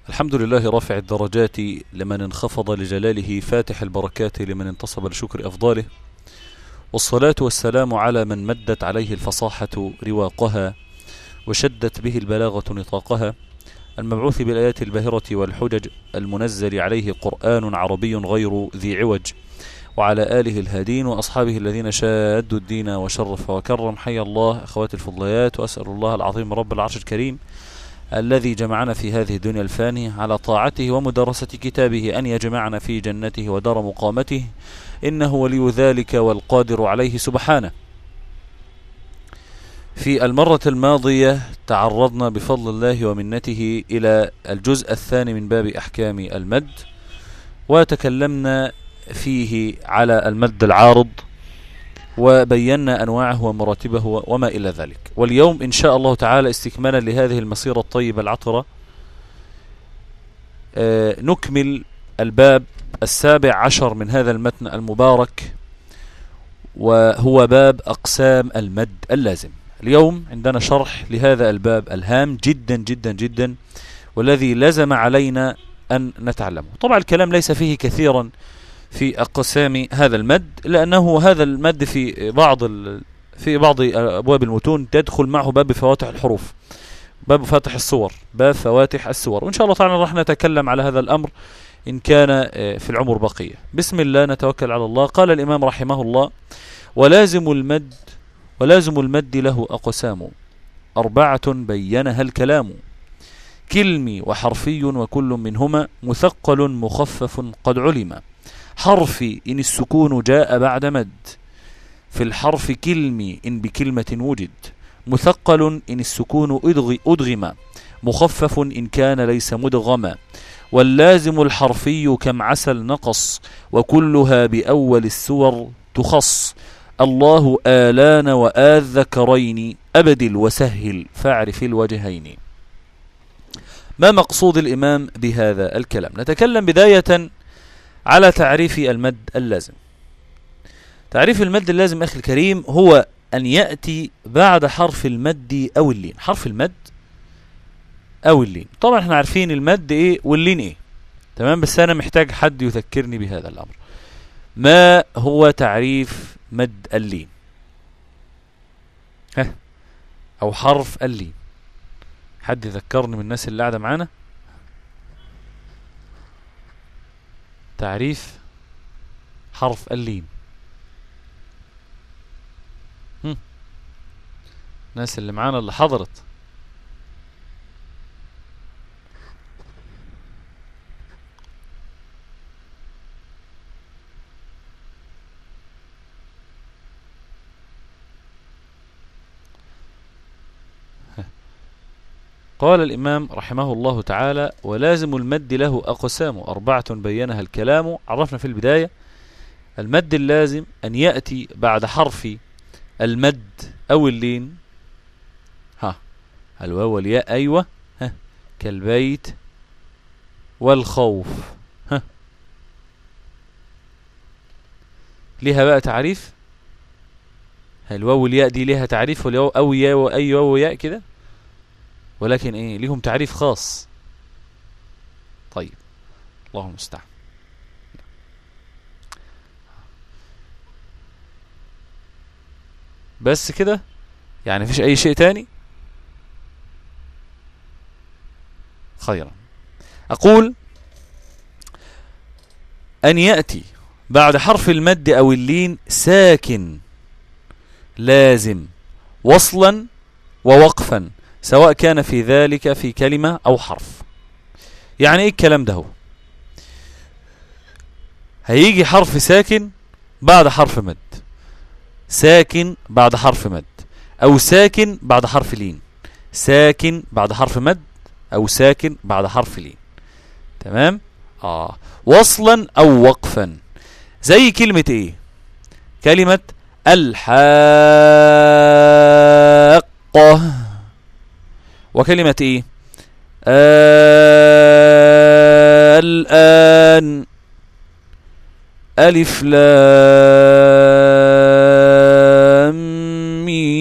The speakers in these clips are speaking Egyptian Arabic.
الحمد لله رافع الدرجات لمن انخفض لجلاله فاتح البركات لمن انتصب لشكر أفضاله والصلاة والسلام على من مدت عليه الفصاحة رواقها وشدت به البلاغة نطاقها المبعوث بالآيات الباهرة والحجج المنزل عليه قرآن عربي غير ذي عوج وعلى آله الهادين وأصحابه الذين شادوا الدين وشرف وكرم حي الله أخواتي الفضليات وأسأل الله العظيم رب العرش الكريم الذي جمعنا في هذه الدنيا الفانية على طاعته ومدرسة كتابه أن يجمعنا في جنته ودار مقامته إنه ولي ذلك والقادر عليه سبحانه في المرة الماضية تعرضنا بفضل الله ومنته إلى الجزء الثاني من باب أحكام المد وتكلمنا فيه على المد العارض وبينا أنواعه ومراتبه وما إلى ذلك واليوم إن شاء الله تعالى استكمالا لهذه المسيرة الطيبة العطرة نكمل الباب السابع عشر من هذا المتن المبارك وهو باب أقسام المد اللازم اليوم عندنا شرح لهذا الباب الهام جدا جدا جدا والذي لزم علينا أن نتعلمه طبعا الكلام ليس فيه كثيرا في أقسام هذا المد لأنه هذا المد في بعض في بعض أبواب المتون تدخل معه باب فواتح الحروف باب فاتح الصور باب فواتح الصور وإن شاء الله تعالى راح نتكلم على هذا الأمر إن كان في العمر بقية بسم الله نتوكل على الله قال الإمام رحمه الله ولازم المد ولازم المد له أقسام أربعة بينها الكلام كلمي وحرفي وكل منهما مثقل مخفف قد علم حرفي إن السكون جاء بعد مد في الحرف كلمي إن بكلمة وجد مثقل إن السكون أدغم مخفف إن كان ليس مدغما واللازم الحرفي كم عسل نقص وكلها بأول السور تخص الله آلان وآذ ذكرين أبدل وسهل فاعرف الوجهين ما مقصود الإمام بهذا الكلام نتكلم بداية على تعريف المد اللازم تعريف المد اللازم أخي الكريم هو أن يأتي بعد حرف المد أو اللين حرف المد أو اللين طبعا احنا عارفين المد إيه واللين إيه تمام بس أنا محتاج حد يذكرني بهذا الأمر ما هو تعريف مد اللين ها أو حرف اللين حد يذكرني من الناس اللي قاعدة معانا تعريف حرف اللين الناس اللي معانا اللي حضرت قال الإمام رحمه الله تعالى ولازم المد له أقسام أربعة بينها الكلام عرفنا في البداية المد اللازم أن يأتي بعد حرف المد أو اللين ها الواو والياء أيوة ها كالبيت والخوف ها لها بقى تعريف الواو والياء دي لها تعريف والياء أو ياء وأي واو وياء كده ولكن ايه ليهم تعريف خاص طيب الله المستعان بس كده يعني مفيش اي شيء تاني خيرا اقول ان يأتي بعد حرف المد او اللين ساكن لازم وصلا ووقفا سواء كان في ذلك في كلمة أو حرف يعني إيه الكلام ده هو هيجي حرف ساكن بعد حرف مد ساكن بعد حرف مد أو ساكن بعد حرف لين ساكن بعد حرف مد أو ساكن بعد حرف لين تمام آه وصلا أو وقفا زي كلمة إيه كلمة الحاقة وكلمة ايه آه الآن ألف لام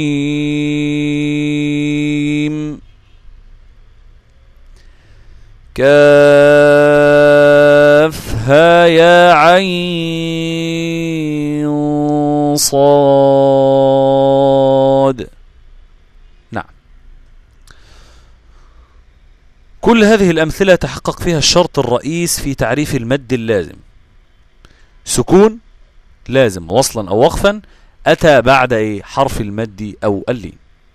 ميم كافها يا عين صاد نعم كل هذه الأمثلة تحقق فيها الشرط الرئيس في تعريف المد اللازم سكون لازم وصلا أو وقفا أتى بعد إيه حرف المد أو اللين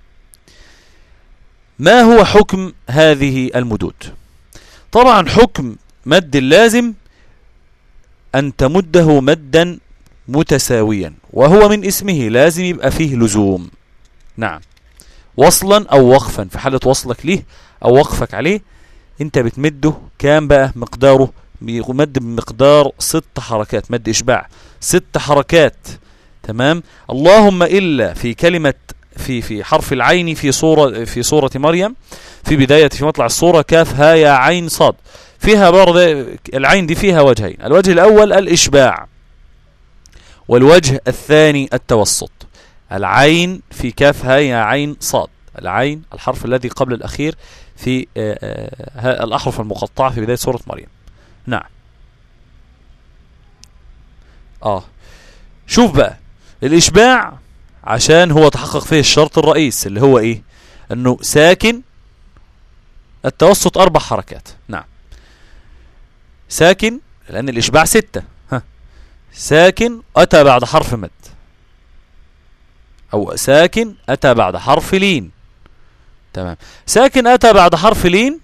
ما هو حكم هذه المدود طبعا حكم مد اللازم أن تمده مدا متساويا وهو من اسمه لازم يبقى فيه لزوم نعم وصلا أو وقفا في حالة وصلك ليه أو وقفك عليه انت بتمده كام بقى مقداره بيمد بمقدار ست حركات مد إشباع ست حركات تمام اللهم إلا في كلمة في في حرف العين في صورة في صورة مريم في بداية في مطلع الصورة كاف ها يا عين صاد فيها برضه العين دي فيها وجهين الوجه الأول الإشباع والوجه الثاني التوسط العين في كاف ها يا عين صاد العين الحرف الذي قبل الأخير في آه، آه، الأحرف المقطعة في بداية سورة مريم نعم آه شوف بقى الإشباع عشان هو تحقق فيه الشرط الرئيس اللي هو إيه أنه ساكن التوسط أربع حركات نعم ساكن لأن الإشباع ستة ها ساكن أتى بعد حرف مد أو ساكن أتى بعد حرف لين تمام ساكن أتى بعد حرف لين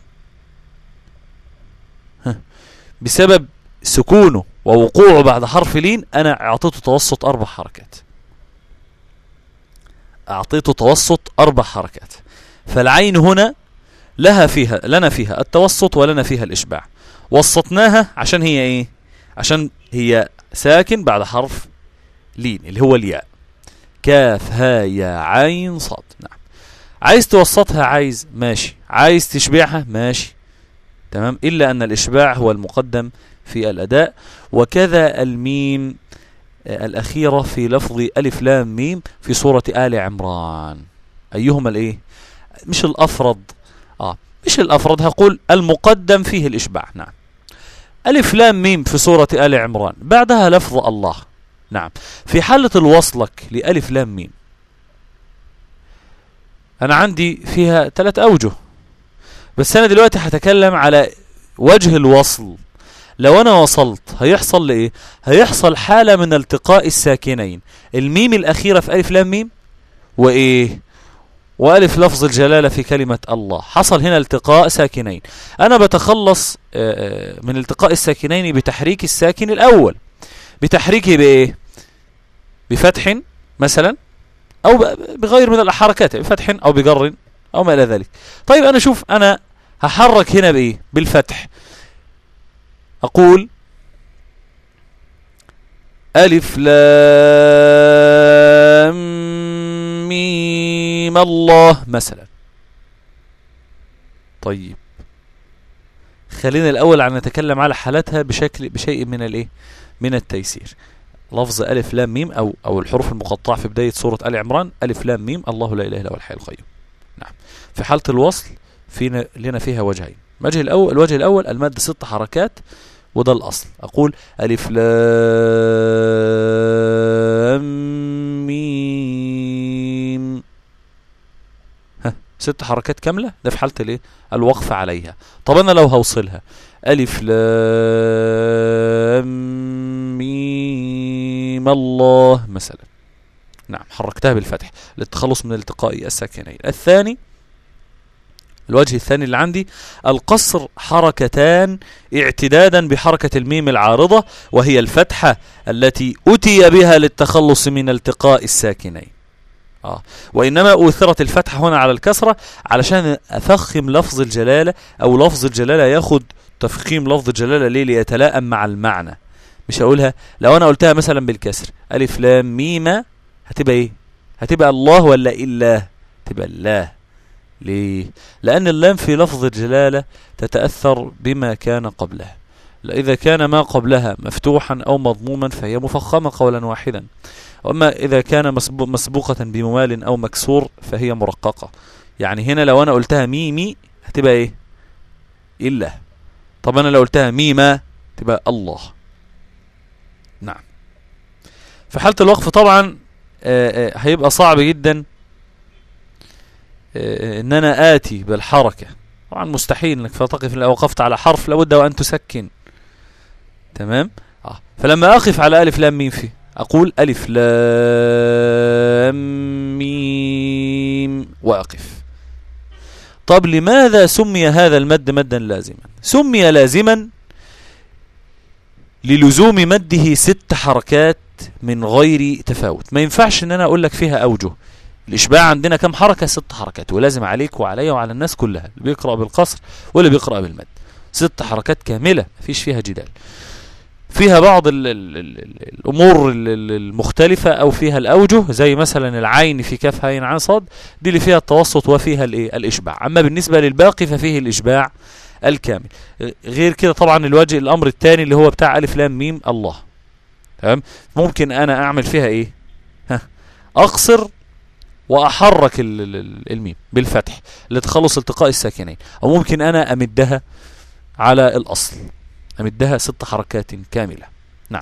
بسبب سكونه ووقوعه بعد حرف لين أنا أعطيته توسط أربع حركات أعطيته توسط أربع حركات فالعين هنا لها فيها لنا فيها التوسط ولنا فيها الإشباع وسطناها عشان هي إيه عشان هي ساكن بعد حرف لين اللي هو الياء كاف ها يا عين صاد نعم عايز توسطها عايز ماشي عايز تشبعها ماشي تمام إلا أن الإشباع هو المقدم في الأداء وكذا الميم آه، الأخيرة في لفظ ألف لام ميم في سورة آل عمران أيهما الإيه مش الأفرض آه مش الأفرض هقول المقدم فيه الإشباع نعم ألف لام ميم في سورة آل عمران بعدها لفظ الله نعم في حالة الوصلك لألف لام ميم أنا عندي فيها ثلاث أوجه بس أنا دلوقتي هتكلم على وجه الوصل لو أنا وصلت هيحصل لإيه هيحصل حالة من التقاء الساكنين الميم الأخيرة في ألف لام ميم وإيه وألف لفظ الجلالة في كلمة الله حصل هنا التقاء ساكنين أنا بتخلص من التقاء الساكنين بتحريك الساكن الأول بتحريكه بإيه بفتح مثلا أو بغير من الحركات بفتح أو بجر أو ما إلى ذلك طيب أنا شوف أنا هحرك هنا بإيه بالفتح أقول ألف لام ميم الله مثلا طيب خلينا الأول عن نتكلم على حالتها بشكل بشيء من الايه من التيسير لفظ ألف لام ميم أو أو الحروف المقطعة في بداية سورة آل عمران ألف لام ميم الله لا إله إلا هو الحي القيوم نعم في حالة الوصل فينا لنا فيها وجهين الوجه الأول الوجه الأول المد ست حركات وده الأصل أقول ألف لام ميم ها ست حركات كاملة ده في حالة الايه الوقف عليها طب أنا لو هوصلها ألف لام ميم الله مثلا نعم حركتها بالفتح للتخلص من التقاء الساكنين الثاني الوجه الثاني اللي عندي القصر حركتان اعتدادا بحركة الميم العارضة وهي الفتحة التي أتي بها للتخلص من التقاء الساكنين آه. وإنما أثرت الفتحة هنا على الكسرة علشان أفخم لفظ الجلالة أو لفظ الجلالة ياخد تفخيم لفظ الجلالة ليه ليتلائم مع المعنى مش هقولها لو أنا قلتها مثلا بالكسر ألف لام ميمة هتبقى إيه هتبقى الله ولا إلا تبقى الله ليه؟ لأن اللام في لفظ الجلالة تتأثر بما كان قبلها إذا كان ما قبلها مفتوحا أو مضموما فهي مفخمة قولا واحدا وأما إذا كان مسبوقة بممال أو مكسور فهي مرققة يعني هنا لو أنا قلتها ميمي هتبقى إيه إلا طب أنا لو قلتها ميمة تبقى الله نعم في حالة الوقف طبعا آه، آه، هيبقى صعب جدا آه، ان انا اتي بالحركة طبعا مستحيل انك فتقف لو وقفت على حرف لابد وان تسكن تمام آه. فلما اقف على الف لام ميم فيه اقول الف لام ميم واقف طب لماذا سمي هذا المد مدا لازما سمي لازما للزوم مده ست حركات من غير تفاوت ما ينفعش ان انا اقول لك فيها اوجه الاشباع عندنا كم حركة ست حركات ولازم عليك وعلي وعلى الناس كلها اللي بيقرأ بالقصر واللي بيقرأ بالمد ست حركات كاملة مفيش فيها جدال فيها بعض ال ال ال الامور المختلفة او فيها الاوجه زي مثلا العين في كاف هين عن صاد دي اللي فيها التوسط وفيها الايه الاشباع اما بالنسبة للباقي ففيه الاشباع الكامل غير كده طبعا الوجه الامر الثاني اللي هو بتاع الف لام ميم الله تمام ممكن انا اعمل فيها ايه ها اقصر واحرك الميم بالفتح لتخلص التقاء الساكنين او ممكن انا امدها على الاصل امدها ست حركات كاملة نعم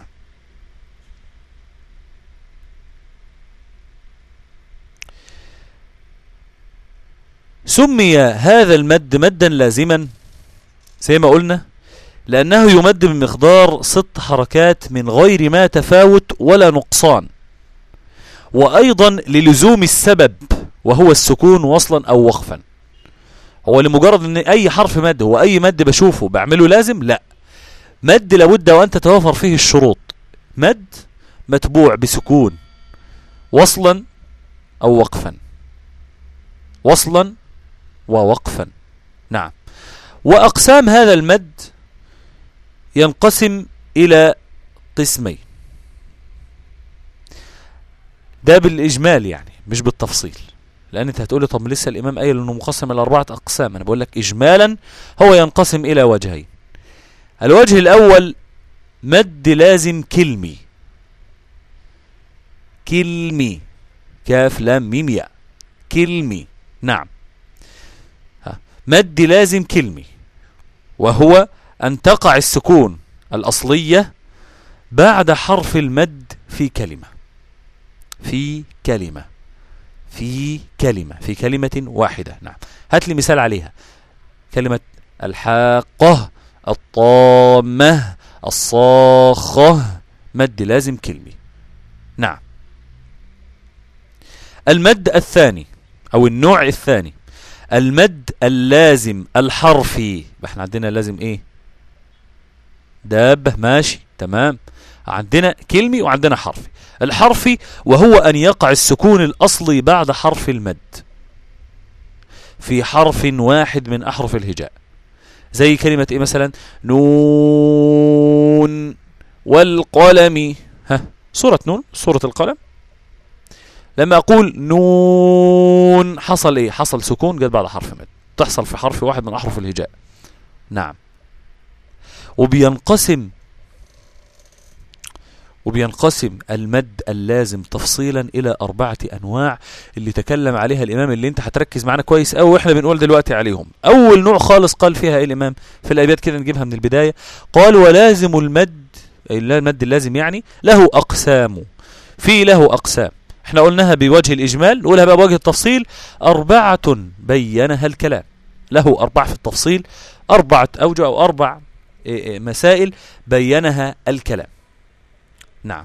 سمي هذا المد مدا لازما زي ما قلنا لأنه يمد بمقدار ست حركات من غير ما تفاوت ولا نقصان وأيضا للزوم السبب وهو السكون وصلا أو وقفا هو لمجرد ان اي حرف مد هو اي مد بشوفه بعمله لازم لا مد لابد وان تتوافر فيه الشروط مد متبوع بسكون وصلا او وقفا وصلا ووقفا نعم واقسام هذا المد ينقسم الى قسمين ده بالإجمال يعني مش بالتفصيل لأن أنت هتقولي طب لسه الإمام قايل أنه مقسم إلى أربعة أقسام أنا بقول لك إجمالا هو ينقسم إلى وجهين الوجه الأول مد لازم كلمي كلمي كاف لام ميم ياء كلمي نعم مد لازم كلمي وهو أن تقع السكون الأصلية بعد حرف المد في كلمة في كلمة في كلمة في كلمة واحدة نعم هات لي مثال عليها كلمة الحاقة الطامة الصاخة مد لازم كلمة نعم المد الثاني أو النوع الثاني المد اللازم الحرفي احنا عندنا لازم ايه دابة ماشي تمام عندنا كلمي وعندنا حرفي الحرفي وهو أن يقع السكون الأصلي بعد حرف المد في حرف واحد من أحرف الهجاء زي كلمة إيه مثلا نون والقلم ها سورة نون سورة القلم لما أقول نون حصل إيه حصل سكون قد بعد حرف مد تحصل في حرف واحد من أحرف الهجاء نعم وبينقسم وبينقسم المد اللازم تفصيلا إلى أربعة أنواع اللي تكلم عليها الإمام اللي انت هتركز معنا كويس أو وإحنا بنقول دلوقتي عليهم أول نوع خالص قال فيها إيه الإمام في الأبيات كده نجيبها من البداية قال ولازم المد أي المد اللازم يعني له أقسام في له أقسام احنا قلناها بوجه الإجمال نقولها بقى بوجه التفصيل أربعة بينها الكلام له أربعة في التفصيل أربعة أوجه أو أربع إيه، إيه، مسائل بينها الكلام نعم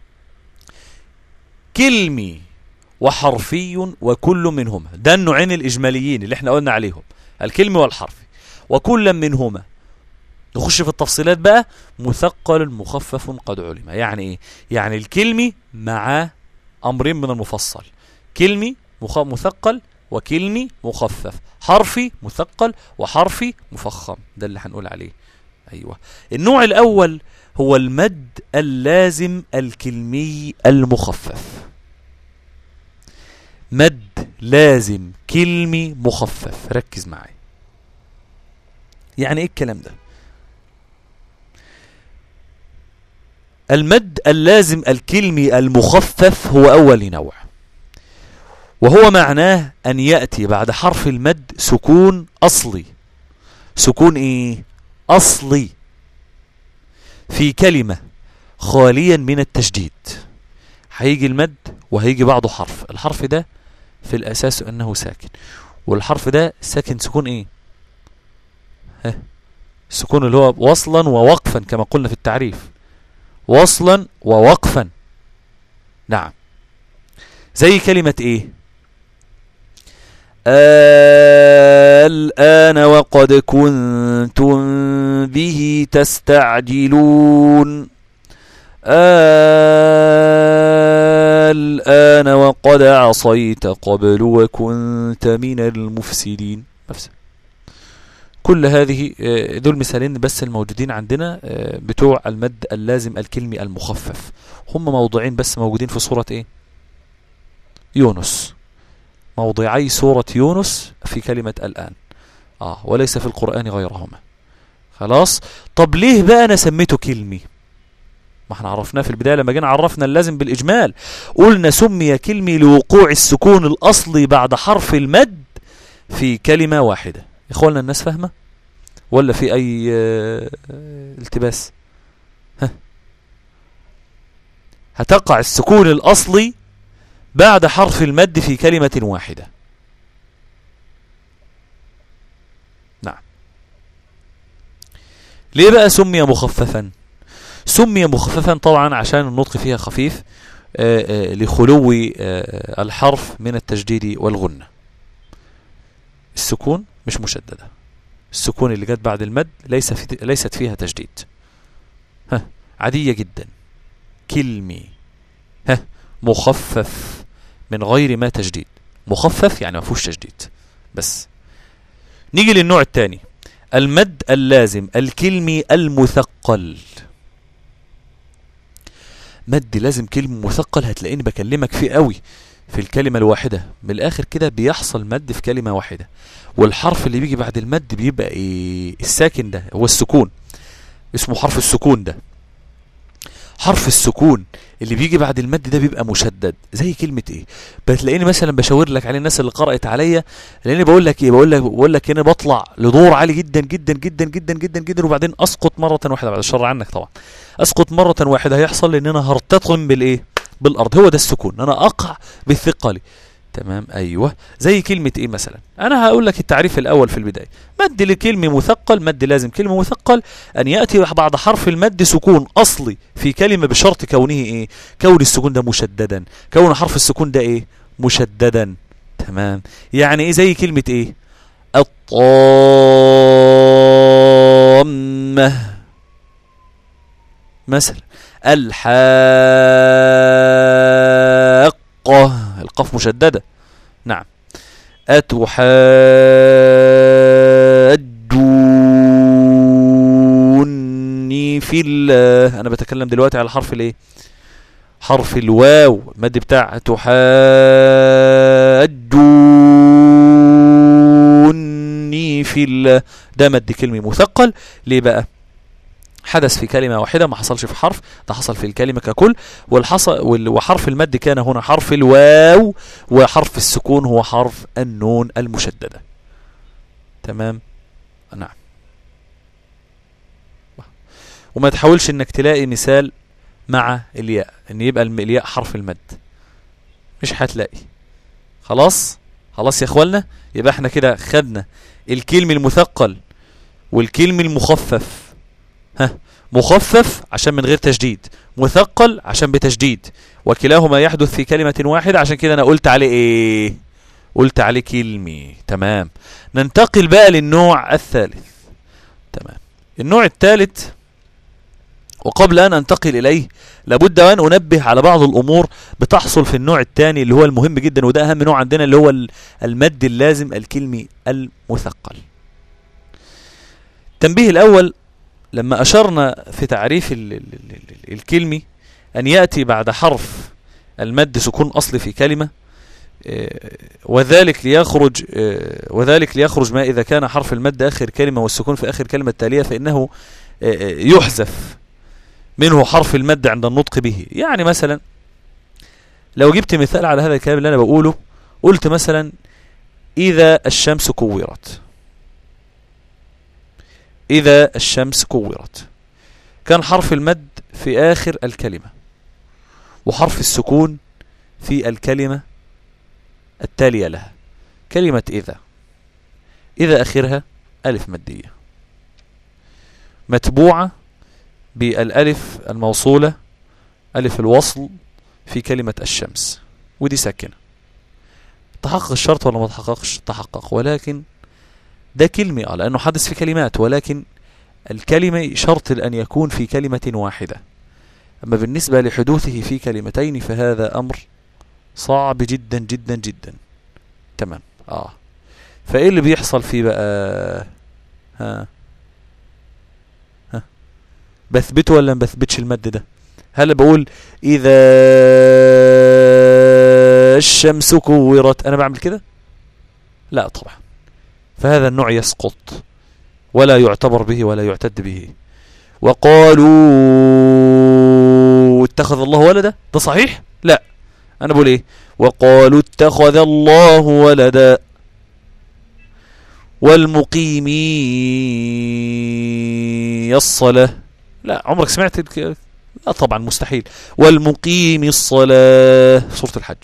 كلمي وحرفي وكل منهما ده النوعين الإجماليين اللي احنا قلنا عليهم الكلمي والحرفي وكل منهما نخش في التفصيلات بقى مثقل مخفف قد علم يعني ايه يعني الكلمي مع امرين من المفصل كلمي مثقل وكلمي مخفف حرفي مثقل وحرفي مفخم ده اللي هنقول عليه ايوه النوع الاول هو المد اللازم الكلمي المخفف مد لازم كلمي مخفف ركز معي يعني ايه الكلام ده المد اللازم الكلمي المخفف هو أول نوع وهو معناه أن يأتي بعد حرف المد سكون أصلي سكون إيه أصلي في كلمة خاليا من التشديد هيجي المد وهيجي بعده حرف الحرف ده في الأساس أنه ساكن والحرف ده ساكن سكون إيه ها السكون اللي هو وصلا ووقفا كما قلنا في التعريف وصلا ووقفا نعم زي كلمة ايه الآن وقد كنتم به تستعجلون الآن وقد عصيت قبل وكنت من المفسدين نفسه كل هذه ذو المثالين بس الموجودين عندنا بتوع المد اللازم الكلمي المخفف هم موضوعين بس موجودين في صورة ايه يونس موضعي سورة يونس في كلمة الآن آه وليس في القرآن غيرهما خلاص طب ليه بقى أنا سميته كلمي ما احنا عرفناه في البداية لما جينا عرفنا اللازم بالإجمال قلنا سمي كلمي لوقوع السكون الأصلي بعد حرف المد في كلمة واحدة إخواننا الناس فاهمة ولا في أي اه التباس ها هتقع السكون الأصلي بعد حرف المد في كلمة واحدة نعم ليه بقى سمي مخففا سمي مخففا طبعا عشان النطق فيها خفيف آآ آآ لخلو آآ الحرف من التجديد والغنة السكون مش مشددة السكون اللي جت بعد المد ليس في ليست فيها تجديد ها عادية جدا كلمي ها مخفف من غير ما تجديد مخفف يعني ما فيهوش تجديد بس نيجي للنوع الثاني المد اللازم الكلمي المثقل مد لازم كلمة مثقل هتلاقيني بكلمك فيه قوي في الكلمة الواحدة من الآخر كده بيحصل مد في كلمة واحدة والحرف اللي بيجي بعد المد بيبقى إيه الساكن ده هو السكون اسمه حرف السكون ده حرف السكون اللي بيجي بعد المد ده بيبقى مشدد زي كلمة ايه بتلاقيني مثلا بشاور لك على الناس اللي قرأت عليا لاني بقول لك ايه بقول لك بقول لك هنا بطلع لدور عالي جدا جدا جدا جدا جدا جدا وبعدين اسقط مرة واحدة بعد الشر عنك طبعا اسقط مرة واحدة هيحصل لان انا هرتطم بالايه بالارض هو ده السكون انا اقع بالثقل تمام ايوه زي كلمة ايه مثلا انا هقول لك التعريف الاول في البداية مد لكلمة مثقل مد لازم كلمة مثقل ان يأتي بعد حرف المد سكون اصلي في كلمة بشرط كونه ايه كون السكون ده مشددا كون حرف السكون ده ايه مشددا تمام يعني ايه زي كلمة ايه الطامة مثلا الحاقة القاف مشددة نعم أتحاجوني في الله أنا بتكلم دلوقتي على حرف الايه حرف الواو المد بتاع تحاجوني في الله ده مد كلمي مثقل ليه بقى حدث في كلمة واحدة ما حصلش في حرف ده حصل في الكلمة ككل والحصل وحرف المد كان هنا حرف الواو وحرف السكون هو حرف النون المشددة تمام نعم وما تحاولش انك تلاقي مثال مع الياء ان يبقى الياء حرف المد مش هتلاقي خلاص خلاص يا اخوانا يبقى احنا كده خدنا الكلم المثقل والكلم المخفف ها مخفف عشان من غير تشديد مثقل عشان بتشديد وكلاهما يحدث في كلمة واحدة عشان كده انا قلت عليه ايه قلت عليه كلمي تمام ننتقل بقى للنوع الثالث تمام النوع الثالث وقبل أن أنتقل إليه لابد أن أنبه على بعض الأمور بتحصل في النوع الثاني اللي هو المهم جدا وده أهم نوع عندنا اللي هو المد اللازم الكلمي المثقل التنبيه الأول لما أشرنا في تعريف ال ال ال الكلمي أن يأتي بعد حرف المد سكون أصلي في كلمة وذلك ليخرج وذلك ليخرج ما إذا كان حرف المد آخر كلمة والسكون في آخر كلمة التالية فإنه يحذف منه حرف المد عند النطق به يعني مثلا لو جبت مثال على هذا الكلام اللي أنا بقوله قلت مثلا إذا الشمس كورت إذا الشمس كورت كان حرف المد في آخر الكلمة وحرف السكون في الكلمة التالية لها كلمة إذا إذا آخرها ألف مدية متبوعة بالألف الموصولة ألف الوصل في كلمة الشمس ودي ساكنة تحقق الشرط ولا ما تحققش تحقق ولكن ده كلمة آه، لأنه حدث في كلمات ولكن الكلمة شرط أن يكون في كلمة واحدة أما بالنسبة لحدوثه في كلمتين فهذا أمر صعب جدا جدا جدا تمام آه فإيه اللي بيحصل فيه بقى ها ها بثبته ولا ما بثبتش المد ده هل بقول إذا الشمس كورت أنا بعمل كده لا طبعا فهذا النوع يسقط ولا يعتبر به ولا يعتد به وقالوا اتخذ الله ولدا ده صحيح لا انا بقول ايه وقالوا اتخذ الله ولدا والمقيمي الصلاة لا عمرك سمعت لا طبعا مستحيل والمقيم الصلاة سورة الحج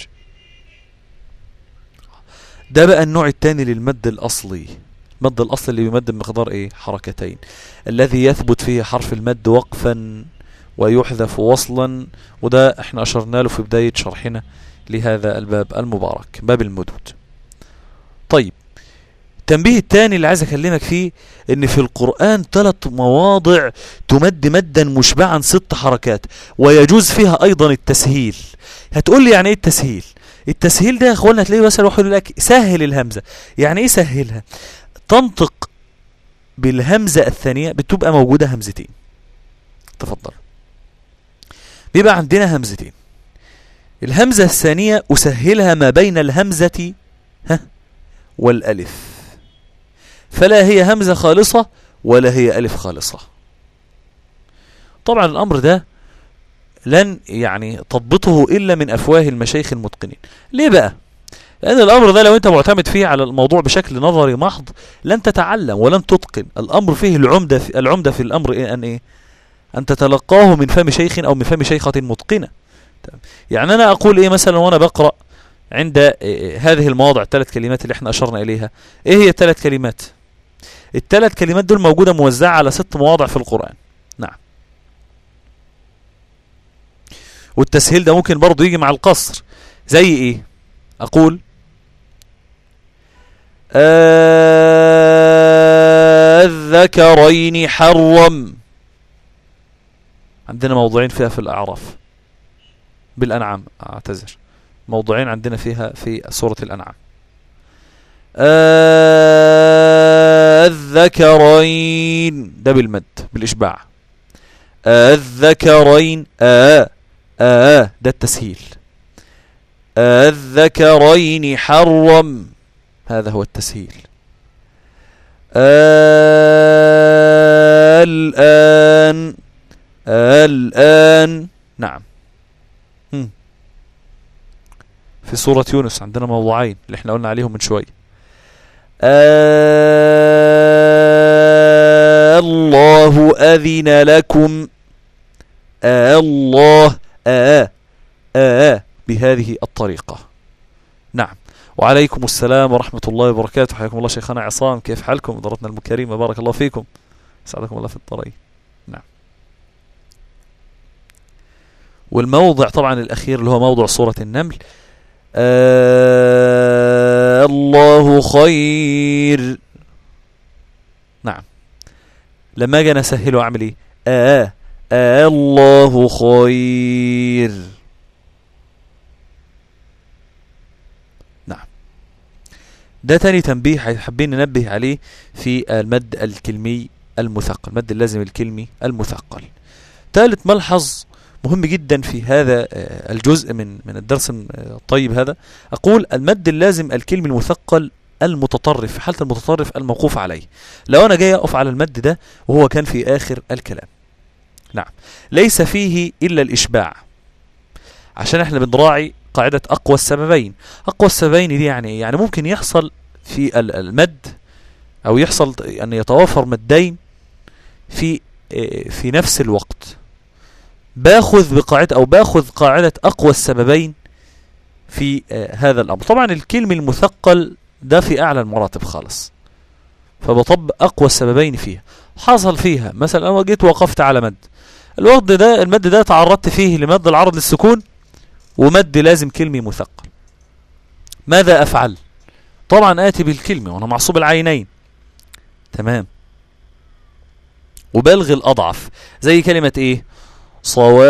ده بقى النوع الثاني للمد الأصلي المد الأصلي اللي بيمد بمقدار ايه حركتين الذي يثبت فيه حرف المد وقفا ويحذف وصلا وده احنا أشرنا له في بداية شرحنا لهذا الباب المبارك باب المدود طيب التنبيه الثاني اللي عايز اكلمك فيه ان في القرآن ثلاث مواضع تمد مدا مشبعا ست حركات ويجوز فيها ايضا التسهيل هتقول لي يعني ايه التسهيل التسهيل ده يا اخوانا هتلاقيه مثلا واحد يقول لك سهل الهمزة يعني ايه سهلها تنطق بالهمزة الثانية بتبقى موجودة همزتين تفضل بيبقى عندنا همزتين الهمزة الثانية أسهلها ما بين الهمزة ها والألف فلا هي همزة خالصة ولا هي ألف خالصة طبعا الأمر ده لن يعني تضبطه إلا من أفواه المشايخ المتقنين ليه بقى لأن الأمر ده لو أنت معتمد فيه على الموضوع بشكل نظري محض لن تتعلم ولن تتقن الأمر فيه العمدة في, العمدة في الأمر إيه أن إيه أن تتلقاه من فم شيخ أو من فم شيخة متقنة يعني أنا أقول إيه مثلا وأنا بقرأ عند إيه، إيه، هذه المواضع الثلاث كلمات اللي احنا أشرنا إليها إيه هي الثلاث كلمات الثلاث كلمات دول موجودة موزعة على ست مواضع في القرآن نعم والتسهيل ده ممكن برضو يجي مع القصر زي ايه اقول الذكرين حرم عندنا موضوعين فيها في الأعراف بالأنعام أعتذر موضوعين عندنا فيها في سورة الأنعام الذكرين ده بالمد بالإشباع الذكرين آه آه ده التسهيل الذكرين حرم هذا هو التسهيل الآن الآن نعم في سورة يونس عندنا موضوعين اللي احنا قلنا عليهم من شوية الله أذن لكم الله آه آه بهذه الطريقة نعم وعليكم السلام ورحمة الله وبركاته حياكم الله شيخنا عصام كيف حالكم إدارتنا المكرمة بارك الله فيكم سعدكم الله في الطريق نعم والموضع طبعا الأخير اللي هو موضع صورة النمل آه الله خير نعم لما اجي اسهله اعمل ايه آه, آه الله خير ده تاني تنبيه حابين ننبه عليه في المد الكلمي المثقل المد اللازم الكلمي المثقل ثالث ملحظ مهم جدا في هذا آه، الجزء من من الدرس الطيب هذا أقول المد اللازم الكلمي المثقل المتطرف في حالة المتطرف الموقوف عليه لو أنا جاي أقف على المد ده وهو كان في آخر الكلام نعم ليس فيه إلا الإشباع عشان احنا بنراعي قاعدة أقوى السببين أقوى السببين دي يعني يعني ممكن يحصل في المد أو يحصل أن يتوافر مدين في آه، في نفس الوقت باخذ بقاعدة او باخذ قاعدة اقوى السببين في آه، هذا الامر طبعا الكلم المثقل ده في اعلى المراتب خالص فبطبق اقوى السببين فيها حصل فيها مثلا انا جيت وقفت على مد الوقت ده المد ده تعرضت فيه لمد العرض للسكون ومد لازم كلمي مثقل ماذا افعل طبعا اتي بالكلمة وانا معصوب العينين تمام وبلغ الاضعف زي كلمة ايه صواف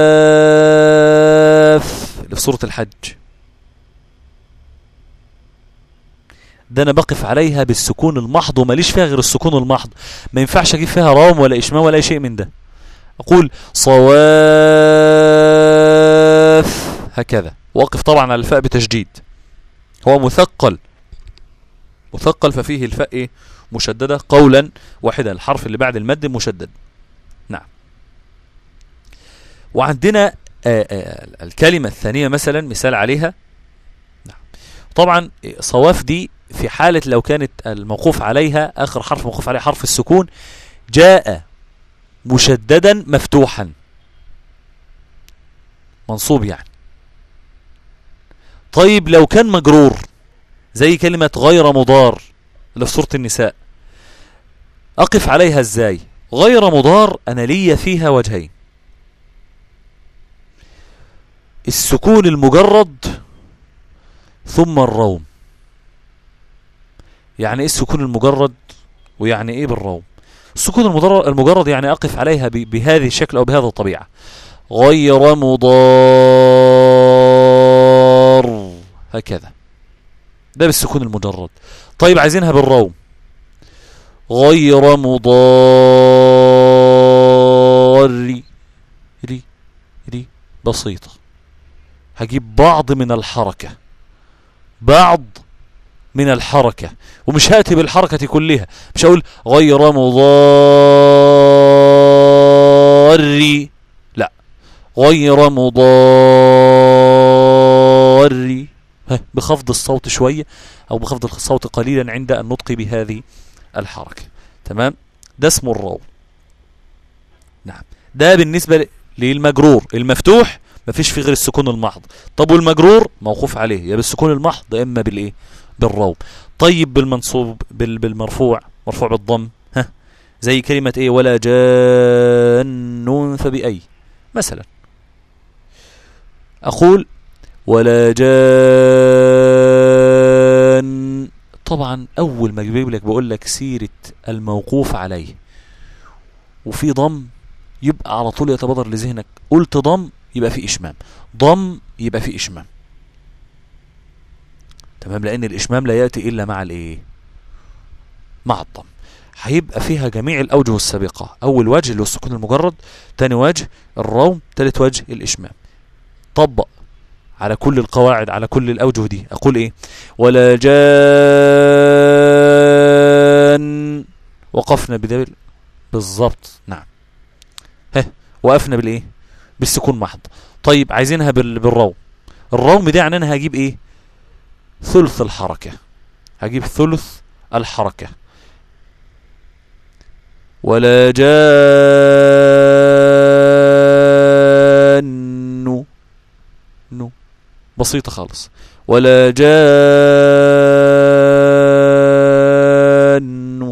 اللي في سورة الحج ده انا بقف عليها بالسكون المحض وماليش فيها غير السكون المحض ما ينفعش اجيب فيها روم ولا اشمام ولا اي شيء من ده اقول صواف هكذا واقف طبعا على الفاء بتشديد هو مثقل مثقل ففيه الفاء إيه؟ مشددة قولا واحدا الحرف اللي بعد المد مشدد نعم وعندنا آآ آآ الكلمة الثانية مثلا مثال عليها نعم. طبعا صواف دي في حالة لو كانت الموقوف عليها آخر حرف موقوف عليه حرف السكون جاء مشددا مفتوحا منصوب يعني طيب لو كان مجرور زي كلمة غير مضار اللي في سورة النساء أقف عليها ازاي غير مضار أنا لي فيها وجهين السكون المجرد ثم الروم يعني ايه السكون المجرد ويعني ايه بالروم السكون المجرد يعني اقف عليها بهذه الشكل او بهذه الطبيعة غير مضار هكذا ده بالسكون المجرد طيب عايزينها بالروم غير مضار ري ري بسيطة هجيب بعض من الحركة بعض من الحركة ومش هاتي بالحركة كلها مش هقول غير مضار لا غير مضار بخفض الصوت شوية او بخفض الصوت قليلا عند النطق بهذه الحركة تمام ده اسمه الرو نعم ده بالنسبة للمجرور المفتوح مفيش فيه غير السكون المحض طب والمجرور موقوف عليه يا بالسكون المحض يا اما بالايه بالروم طيب بالمنصوب بال بالمرفوع مرفوع بالضم ها زي كلمة ايه ولا جان فبأي مثلا اقول ولا جان طبعا اول ما اجيب لك بقول لك سيرة الموقوف عليه وفي ضم يبقى على طول يتبادر لذهنك قلت ضم يبقى في اشمام ضم يبقى في اشمام تمام لان الاشمام لا ياتي الا مع الايه مع الضم هيبقى فيها جميع الاوجه السابقه اول وجه اللي هو السكون المجرد تاني وجه الروم تالت وجه الاشمام طبق على كل القواعد على كل الاوجه دي اقول ايه ولا جان وقفنا بده بالظبط نعم ها وقفنا بالايه بالسكون محض طيب عايزينها بالروم الروم دي يعني انا هجيب ايه ثلث الحركة هجيب ثلث الحركة ولا جان نو بسيطة خالص ولا جان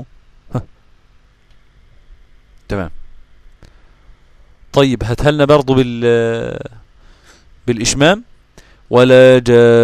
تمام طيب هاتها لنا برضو بال بالإشمام ولا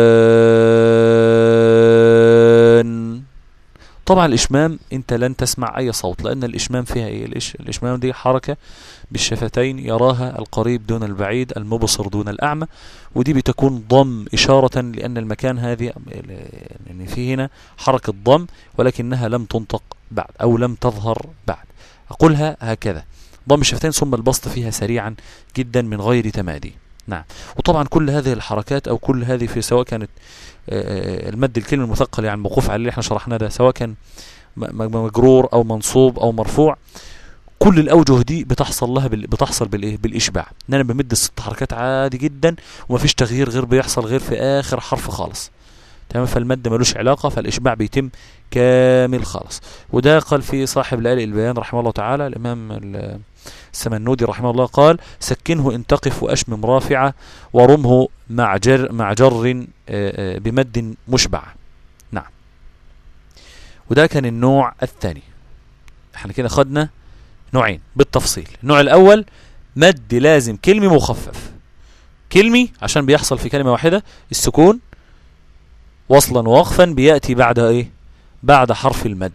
جان طبعا الإشمام أنت لن تسمع أي صوت لأن الإشمام فيها إيه الإش... الإشمام دي حركة بالشفتين يراها القريب دون البعيد المبصر دون الأعمى ودي بتكون ضم إشارة لأن المكان هذه يعني في هنا حركة ضم ولكنها لم تنطق بعد أو لم تظهر بعد أقولها هكذا ضم الشفتين ثم البسط فيها سريعا جدا من غير تمادي نعم وطبعا كل هذه الحركات او كل هذه في سواء كانت المد الكلمه المثقل يعني موقوف عليه اللي احنا شرحناه ده سواء كان مجرور او منصوب او مرفوع كل الاوجه دي بتحصل لها بال... بتحصل بالايه بالاشباع ان انا بمد الست حركات عادي جدا ومفيش تغيير غير بيحصل غير في اخر حرف خالص تمام فالمد ملوش علاقة فالإشباع بيتم كامل خالص وده قال في صاحب الآلئ البيان رحمه الله تعالى الإمام السمنودي رحمه الله قال سكنه إن تقف وأشمم رافعة ورمه مع جر, مع جر بمد مشبع نعم وده كان النوع الثاني احنا كده خدنا نوعين بالتفصيل النوع الأول مد لازم كلمي مخفف كلمي عشان بيحصل في كلمة واحدة السكون وصلا ووقفا بيأتي بعد ايه بعد حرف المد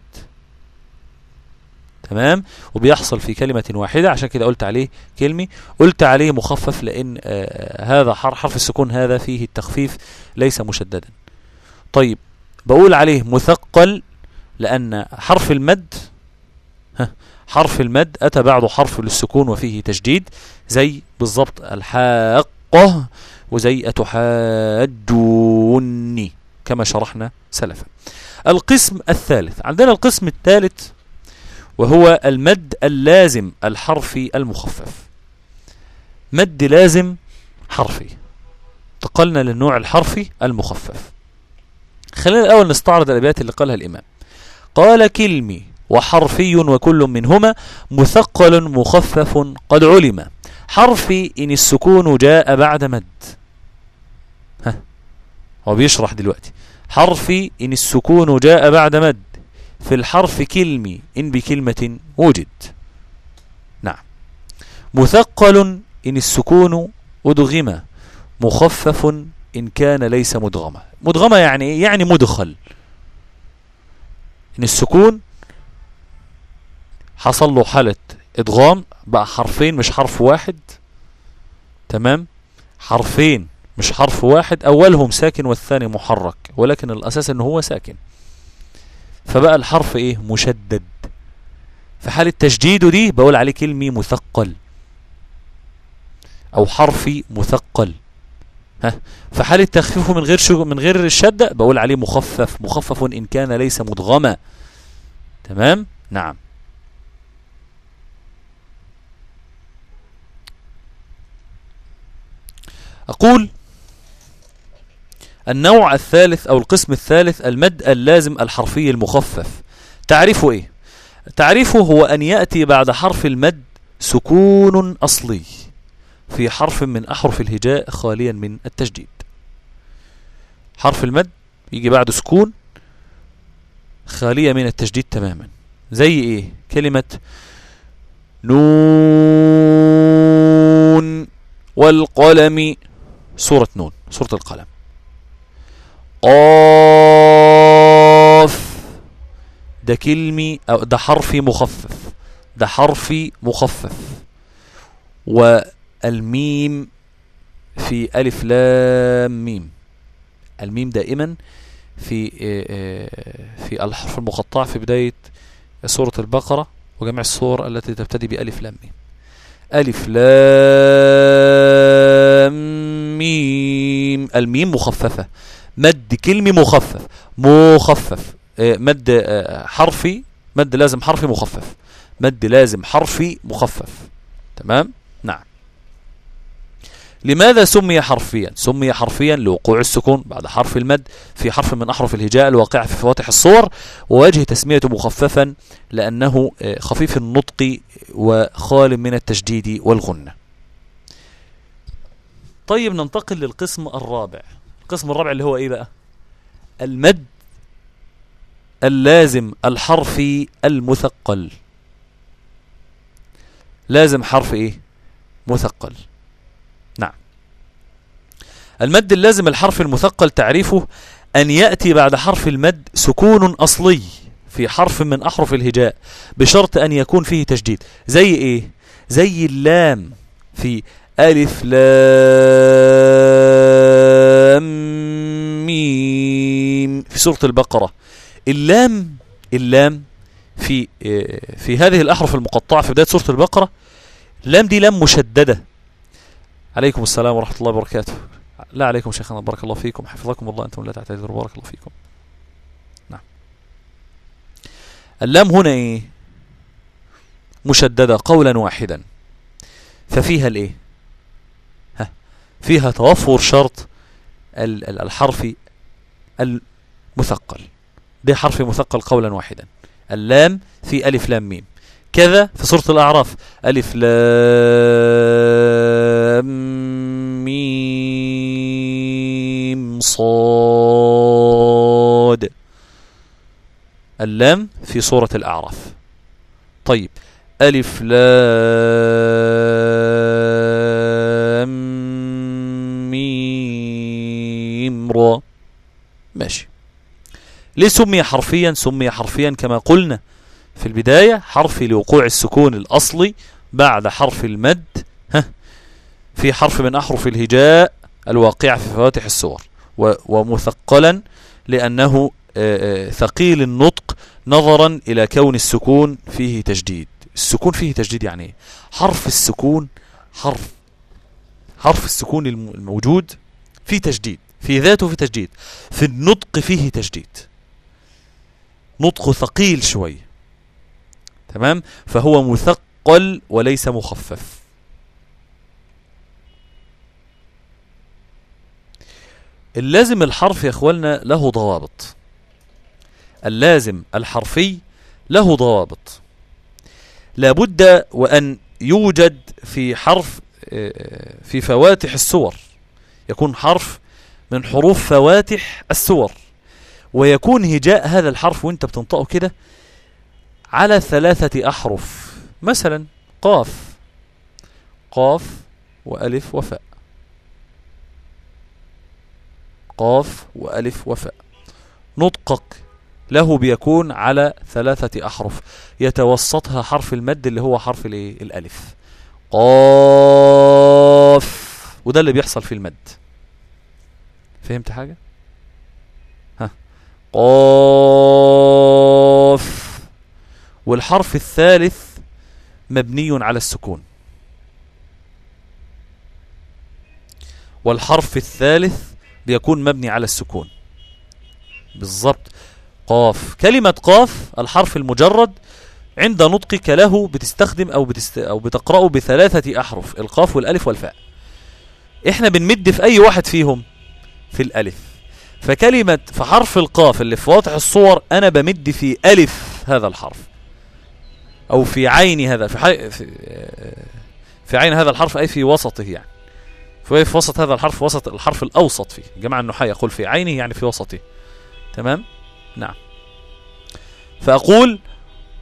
تمام وبيحصل في كلمة واحدة عشان كده قلت عليه كلمي قلت عليه مخفف لأن آه هذا حرف السكون هذا فيه التخفيف ليس مشددا طيب بقول عليه مثقل لأن حرف المد حرف المد أتى بعده حرف للسكون وفيه تجديد زي بالضبط الحاقة وزي أتحاجوني كما شرحنا سلفا القسم الثالث عندنا القسم الثالث وهو المد اللازم الحرفي المخفف مد لازم حرفي انتقلنا للنوع الحرفي المخفف خلينا الأول نستعرض الأبيات اللي قالها الإمام قال كلمي وحرفي وكل منهما مثقل مخفف قد علم حرفي إن السكون جاء بعد مد ها هو بيشرح دلوقتي حرفي إن السكون جاء بعد مد في الحرف كلمي إن بكلمة وجد نعم مثقل إن السكون أدغم مخفف إن كان ليس مدغمة مدغمة يعني إيه؟ يعني مدخل إن السكون حصل له حالة إدغام بقى حرفين مش حرف واحد تمام حرفين مش حرف واحد أولهم ساكن والثاني محرك ولكن الأساس أنه هو ساكن فبقى الحرف إيه مشدد في حالة تشديده دي بقول عليه كلمي مثقل أو حرفي مثقل ها في حالة تخفيفه من غير شو من غير الشدة بقول عليه مخفف مخفف إن كان ليس مدغما تمام نعم أقول النوع الثالث أو القسم الثالث المد اللازم الحرفي المخفف تعريفه إيه تعريفه هو أن يأتي بعد حرف المد سكون أصلي في حرف من أحرف الهجاء خاليا من التجديد حرف المد يجي بعده سكون خالية من التجديد تماما زي إيه كلمة نون والقلم سورة نون سورة القلم قاف ده كلمي أو ده حرفي مخفف ده حرفي مخفف والميم في ألف لام ميم الميم دائما في في الحرف المقطع في بداية سورة البقرة وجميع الصور التي تبتدي بألف لام ميم ألف لام ميم الميم مخففة مد كلمي مخفف مخفف مد حرفي مد لازم حرفي مخفف مد لازم حرفي مخفف تمام نعم لماذا سمي حرفيا سمي حرفيا لوقوع السكون بعد حرف المد في حرف من أحرف الهجاء الواقع في فواتح الصور ووجه تسميته مخففا لأنه خفيف النطق وخال من التشديد والغنة طيب ننتقل للقسم الرابع القسم الرابع اللي هو ايه بقى المد اللازم الحرفي المثقل لازم حرف ايه مثقل نعم المد اللازم الحرف المثقل تعريفه أن يأتي بعد حرف المد سكون أصلي في حرف من أحرف الهجاء بشرط أن يكون فيه تجديد زي إيه زي اللام في ألف لام ميم في سورة البقرة اللام اللام في في هذه الأحرف المقطعة في بداية سورة البقرة اللام دي لام مشددة عليكم السلام ورحمة الله وبركاته لا عليكم شيخنا بارك الله فيكم حفظكم الله أنتم لا تعتذروا بارك الله فيكم نعم اللام هنا إيه مشددة قولا واحدا ففيها الإيه ها فيها توفر شرط الحرف مثقل ده حرف مثقل قولا واحدا اللام في ألف لام ميم كذا في سورة الأعراف ألف لام ميم صاد اللام في سورة الأعراف طيب ألف لام ميم را ماشي ليه سمي حرفيا سمي حرفيا كما قلنا في البداية حرف لوقوع السكون الأصلي بعد حرف المد ها في حرف من أحرف الهجاء الواقعة في فواتح السور ومثقلا لأنه ثقيل النطق نظرا إلى كون السكون فيه تجديد السكون فيه تجديد يعني ايه حرف السكون حرف حرف السكون الموجود فيه تجديد في ذاته في تجديد في النطق فيه تجديد نطقه ثقيل شوي تمام فهو مثقل وليس مخفف اللازم الحرف يا اخوالنا له ضوابط اللازم الحرفي له ضوابط لابد وأن يوجد في حرف في فواتح السور يكون حرف من حروف فواتح السور ويكون هجاء هذا الحرف وانت بتنطقه كده على ثلاثة أحرف مثلا قاف قاف وألف وفاء قاف وألف وفاء نطقك له بيكون على ثلاثة أحرف يتوسطها حرف المد اللي هو حرف الايه الألف قاف وده اللي بيحصل في المد فهمت حاجة ها قاف والحرف الثالث مبني على السكون والحرف الثالث بيكون مبني على السكون بالضبط قاف كلمة قاف الحرف المجرد عند نطقك له بتستخدم أو, بتست... أو بتقرأه بثلاثة أحرف القاف والألف والفاء إحنا بنمد في أي واحد فيهم في الألف فكلمة في حرف القاف اللي في واضح الصور أنا بمد في ألف هذا الحرف أو في عين هذا في, حي... في... في عين هذا الحرف أي في وسطه يعني في وسط هذا الحرف وسط الحرف الأوسط فيه جماعة النحاة يقول في عينه يعني في وسطه تمام نعم فأقول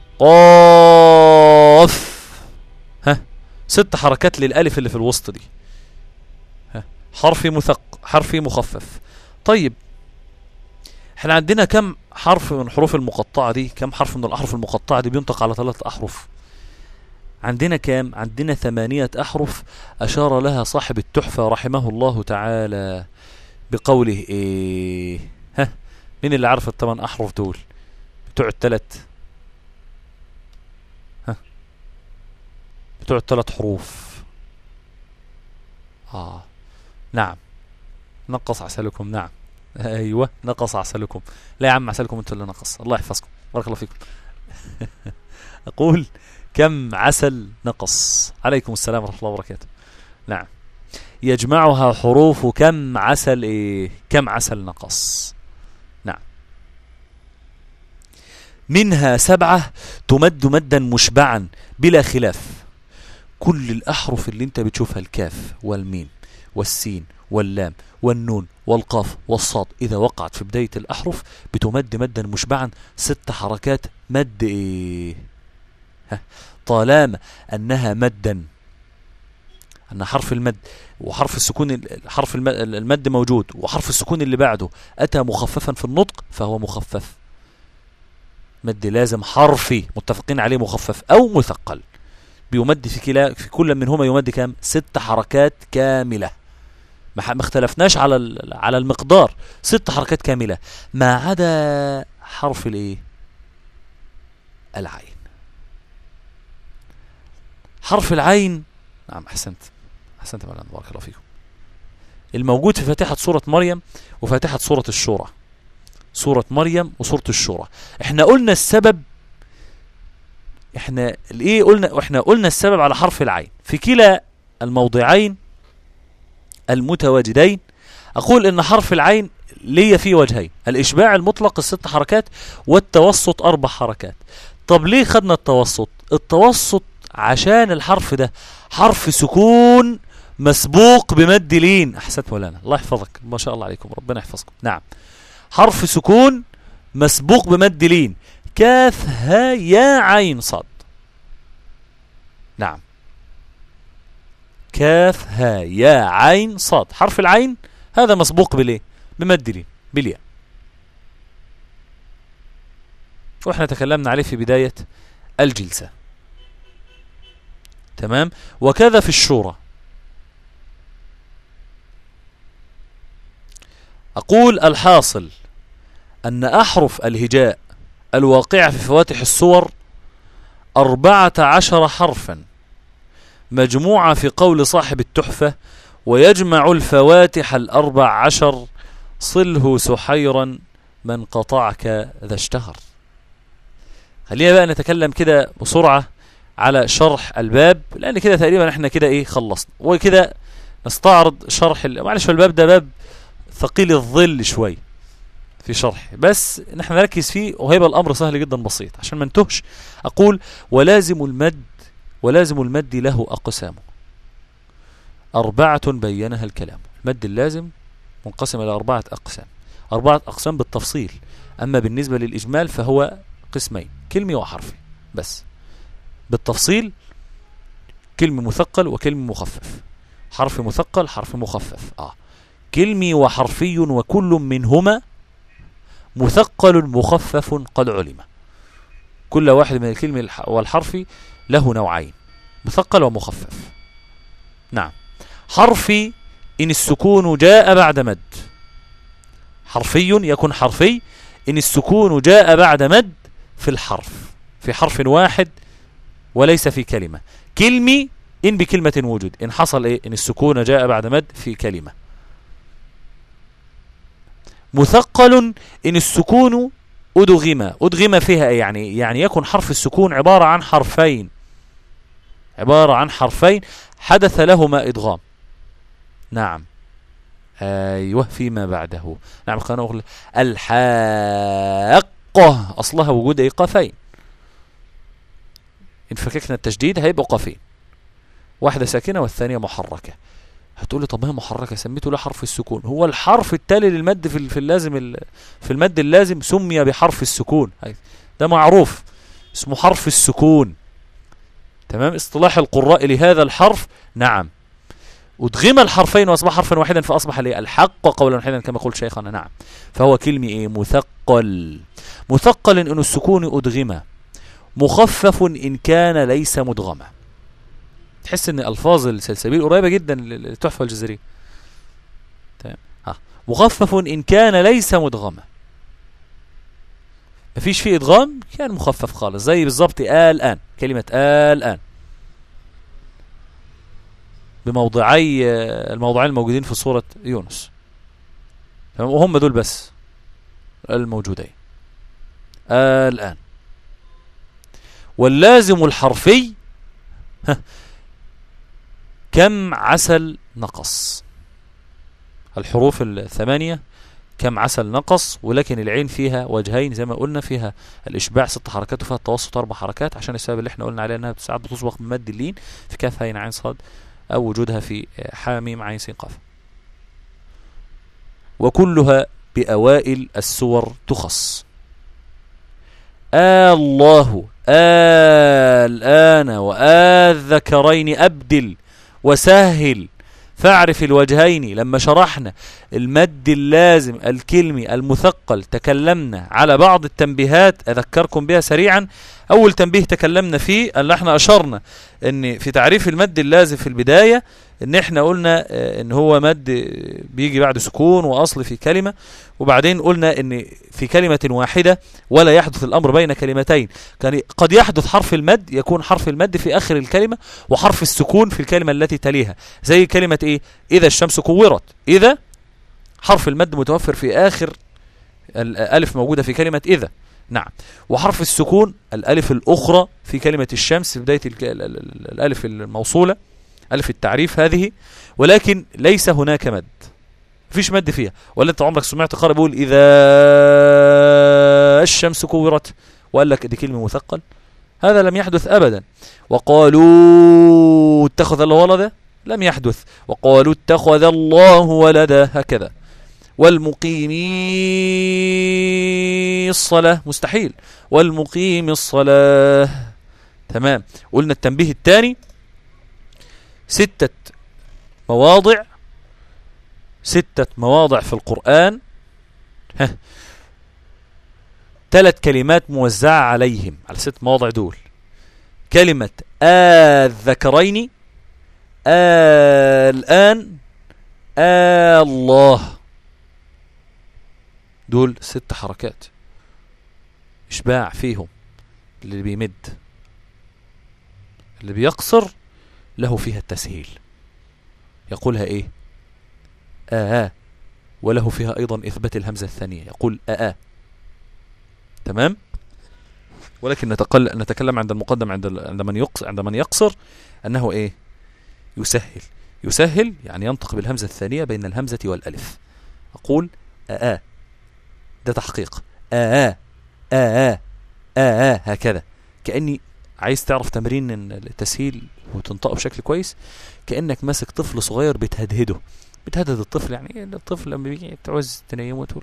قاف ها ست حركات للألف اللي في الوسط دي ها حرفي مثق حرفي مخفف طيب احنا عندنا كم حرف من حروف المقطعة دي كم حرف من الأحرف المقطعة دي بينطق على ثلاث أحرف عندنا كام عندنا ثمانية أحرف أشار لها صاحب التحفة رحمه الله تعالى بقوله إيه ها مين اللي عارف الثمان أحرف دول بتوع الثلاث ها بتوع الثلاث حروف آه نعم نقص عسلكم نعم ايوه نقص عسلكم لا يا عم عسلكم انتوا اللي نقص الله يحفظكم بارك الله فيكم اقول كم عسل نقص عليكم السلام ورحمه الله وبركاته نعم يجمعها حروف كم عسل ايه كم عسل نقص نعم منها سبعة تمد مدا مشبعا بلا خلاف كل الأحرف اللي انت بتشوفها الكاف والميم والسين واللام والنون والقاف والصاد إذا وقعت في بداية الأحرف بتمد مدا مشبعا ست حركات مد إيه ها طالما أنها مدا أن حرف المد وحرف السكون حرف المد موجود وحرف السكون اللي بعده أتى مخففا في النطق فهو مخفف مد لازم حرفي متفقين عليه مخفف أو مثقل بيمد في كلا في كل منهما يمد كام ست حركات كاملة ما اختلفناش على على المقدار ست حركات كاملة ما عدا حرف الايه العين حرف العين نعم احسنت احسنت مولانا بارك الله فيكم الموجود في فاتحة سورة مريم وفاتحة سورة الشورى سورة مريم وسورة الشورى احنا قلنا السبب احنا الايه قلنا واحنا قلنا السبب على حرف العين في كلا الموضعين المتواجدين اقول ان حرف العين ليا فيه وجهين الإشباع المطلق الست حركات والتوسط أربع حركات طب ليه خدنا التوسط التوسط عشان الحرف ده حرف سكون مسبوق بمد لين أحسنت مولانا الله يحفظك ما شاء الله عليكم ربنا يحفظكم نعم حرف سكون مسبوق بمد لين كاف ها يا عين صاد نعم كاف ها يا عين صاد حرف العين هذا مسبوق بالايه بمد لين بالياء واحنا تكلمنا عليه في بداية الجلسة تمام وكذا في الشورى أقول الحاصل أن أحرف الهجاء الواقعة في فواتح الصور أربعة عشر حرفا مجموعة في قول صاحب التحفة ويجمع الفواتح الأربع عشر صله سحيرا من قطعك ذا اشتهر خلينا بقى نتكلم كده بسرعة على شرح الباب لأن كده تقريبا احنا كده ايه خلصنا وكده نستعرض شرح معلش الباب ده باب ثقيل الظل شوي في شرح بس نحن نركز فيه وهيبقى الأمر سهل جدا بسيط عشان ما نتهش أقول ولازم المد ولازم المد له أقسامه أربعة بينها الكلام المد اللازم منقسم إلى أربعة أقسام أربعة أقسام بالتفصيل أما بالنسبة للإجمال فهو قسمين كلمة وحرف بس بالتفصيل كلمة مثقل وكلمة مخفف حرف مثقل حرف مخفف آه كلمي وحرفي وكل منهما مثقل مخفف قد علم كل واحد من الكلمة والحرف له نوعين مثقل ومخفف نعم حرفي إن السكون جاء بعد مد حرفي يكون حرفي إن السكون جاء بعد مد في الحرف في حرف واحد وليس في كلمة كلمي إن بكلمة وجود إن حصل إيه إن السكون جاء بعد مد في كلمة مثقل إن السكون أدغم أدغم فيها إيه يعني يعني يكون حرف السكون عبارة عن حرفين عبارة عن حرفين حدث لهما إدغام نعم أيوه فيما بعده نعم خلينا نقول الحاقة أصلها وجود أي قافين إن فككنا التشديد هيبقوا قافين واحدة ساكنة والثانية محركة هتقول لي طب ما هي محركة سميته ليه حرف السكون هو الحرف التالي للمد في في اللازم في المد اللازم سمي بحرف السكون ده معروف اسمه حرف السكون تمام اصطلاح القراء لهذا الحرف نعم أدغم الحرفين وأصبح حرفا واحدا فأصبح لي الحق قولا واحدا كما قلت شيخنا نعم فهو كلمة إيه مثقل مثقل إن السكون أدغم مخفف إن كان ليس مدغما تحس ان الفاظ السلسبيل قريبه جدا للتحفه الجزريه تمام ها مخفف ان كان ليس مدغما مفيش فيه ادغام كان مخفف خالص زي بالظبط الان كلمه الان بموضعي الموضوعين الموجودين في سوره يونس تمام وهم دول بس الموجودين الان واللازم الحرفي كم عسل نقص الحروف الثمانية كم عسل نقص ولكن العين فيها وجهين زي ما قلنا فيها الإشباع ست حركات وفيها التوسط أربع حركات عشان السبب اللي احنا قلنا عليه أنها ساعات بتسبق بمد اللين في كاف هين عين صاد أو وجودها في حاميم عين سين قاف وكلها بأوائل السور تخص آه الله آه الآن وآه الذكرين أبدل وسهل فاعرف الوجهين لما شرحنا المد اللازم الكلمي المثقل تكلمنا على بعض التنبيهات أذكركم بها سريعا أول تنبيه تكلمنا فيه اللي احنا أشرنا ان في تعريف المد اللازم في البداية ان احنا قلنا ان هو مد بيجي بعد سكون واصل في كلمة وبعدين قلنا ان في كلمة واحدة ولا يحدث الامر بين كلمتين كان قد يحدث حرف المد يكون حرف المد في اخر الكلمة وحرف السكون في الكلمة التي تليها زي كلمة ايه اذا الشمس كورت اذا حرف المد متوفر في اخر الالف موجودة في كلمة اذا نعم وحرف السكون الألف الأخرى في كلمة الشمس في بداية الألف الموصولة ألف التعريف هذه ولكن ليس هناك مد مفيش مد فيها ولا انت عمرك سمعت قارئ بيقول اذا الشمس كورت وقال لك دي كلمه مثقل هذا لم يحدث ابدا وقالوا اتخذ الله ولدا لم يحدث وقالوا اتخذ الله ولدا هكذا والمقيمي الصلاة مستحيل والمقيم الصلاة تمام قلنا التنبيه الثاني ستة مواضع ستة مواضع في القرآن ها ثلاث كلمات موزعة عليهم على ست مواضع دول كلمة الذكرين الآن الله دول ست حركات إشباع فيهم اللي بيمد اللي بيقصر له فيها التسهيل يقولها ايه آآ آه. وله فيها أيضا إثبات الهمزة الثانية يقول آآ آه. تمام ولكن نتقل نتكلم عند المقدم عند عند من يقصر عند من يقصر أنه إيه يسهل يسهل يعني ينطق بالهمزة الثانية بين الهمزة والألف أقول آآ آه. ده تحقيق آآ آآ آآ هكذا كأني عايز تعرف تمرين التسهيل وتنطقه بشكل كويس كأنك ماسك طفل صغير بتهدهده بتهدد الطفل يعني الطفل لما بيجي تعوز تنيمه تقول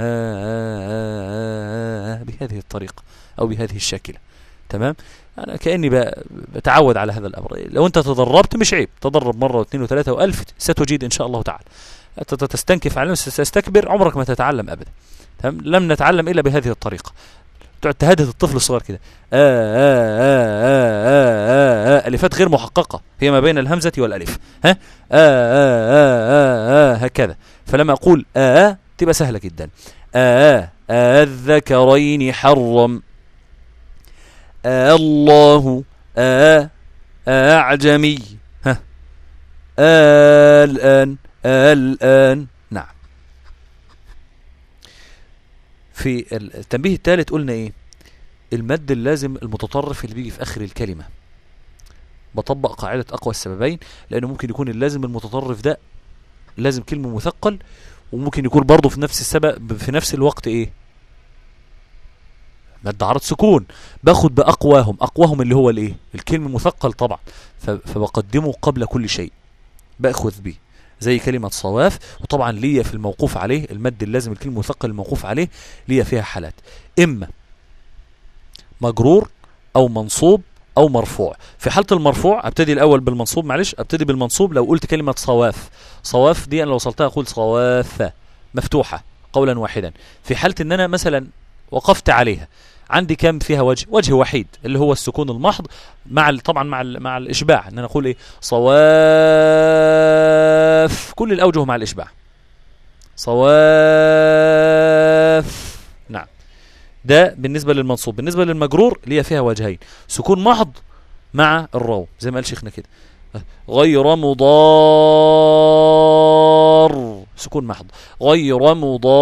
بهذه الطريقة أو بهذه الشكلة تمام أنا كأني بتعود على هذا الأمر لو أنت تدربت مش عيب تدرب مرة واثنين وثلاثة وألف ستجيد إن شاء الله تعالى تستنكف على تستكبر عمرك ما تتعلم أبدا تمام لم نتعلم إلا بهذه الطريقة تقعد تهدد الطفل الصغير كده آه آه آه آه آه آه ألفات غير محققة هي ما بين الهمزة والألف ها آه آه آه آه آه هكذا فلما أقول آه, آه تبقى سهلة جدا آه آه الذكرين حرم آه الله آه آه أعجمي ها آه الآن آه الآن نعم في التنبيه الثالث قلنا ايه المد اللازم المتطرف اللي بيجي في اخر الكلمة بطبق قاعدة اقوى السببين لانه ممكن يكون اللازم المتطرف ده لازم كلمة مثقل وممكن يكون برضه في نفس السبب في نفس الوقت ايه مد عرض سكون باخد باقواهم اقواهم اللي هو الايه الكلمة مثقل طبعا فبقدمه قبل كل شيء باخذ به زي كلمة صواف وطبعا ليا في الموقوف عليه المد اللازم الكلمة مثقل الموقوف عليه ليا فيها حالات إما مجرور أو منصوب أو مرفوع في حالة المرفوع أبتدي الأول بالمنصوب معلش أبتدي بالمنصوب لو قلت كلمة صواف صواف دي أنا لو وصلتها أقول صواف مفتوحة قولا واحدا في حالة أن أنا مثلا وقفت عليها عندي كم فيها وجه وجه وحيد اللي هو السكون المحض مع طبعا مع مع الاشباع ان انا اقول ايه صواف كل الاوجه مع الاشباع صواف نعم ده بالنسبة للمنصوب بالنسبة للمجرور ليها فيها وجهين سكون محض مع الراو زي ما قال شيخنا كده غير مضار سكون محض غير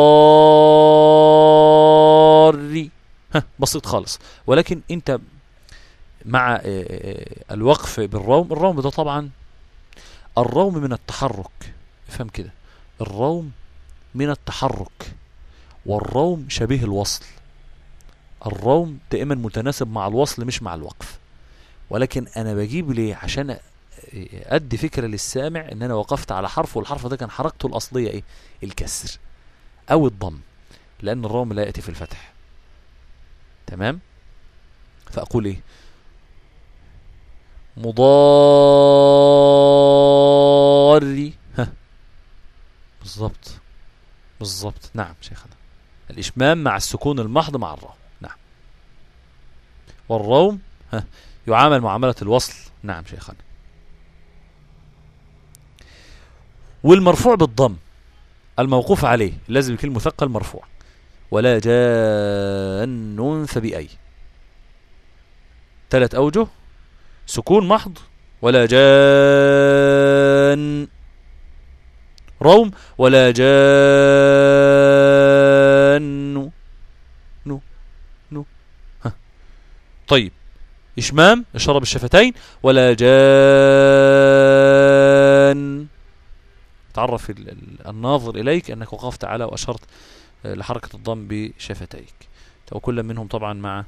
مضار ها بسيط خالص ولكن انت مع آه، آه، الوقف بالروم الروم ده طبعا الروم من التحرك افهم كده الروم من التحرك والروم شبيه الوصل الروم دائما متناسب مع الوصل مش مع الوقف ولكن انا بجيب ليه عشان ادي فكرة للسامع ان انا وقفت على حرف والحرف ده كان حركته الاصلية ايه الكسر او الضم لان الروم لا يأتي في الفتح تمام فأقول إيه مضاري ها بالظبط بالظبط نعم شيخنا الإشمام مع السكون المحض مع الراء نعم والروم ها يعامل معاملة الوصل نعم شيخنا والمرفوع بالضم الموقوف عليه لازم يكون مثقل مرفوع ولا جان فبأي ثلاث أوجه سكون محض ولا جان روم ولا جان نو نو ها طيب إشمام إشارة بالشفتين ولا جان تعرف الناظر إليك أنك وقفت على وأشرت آه، لحركة الضم بشفتيك وكل منهم طبعا مع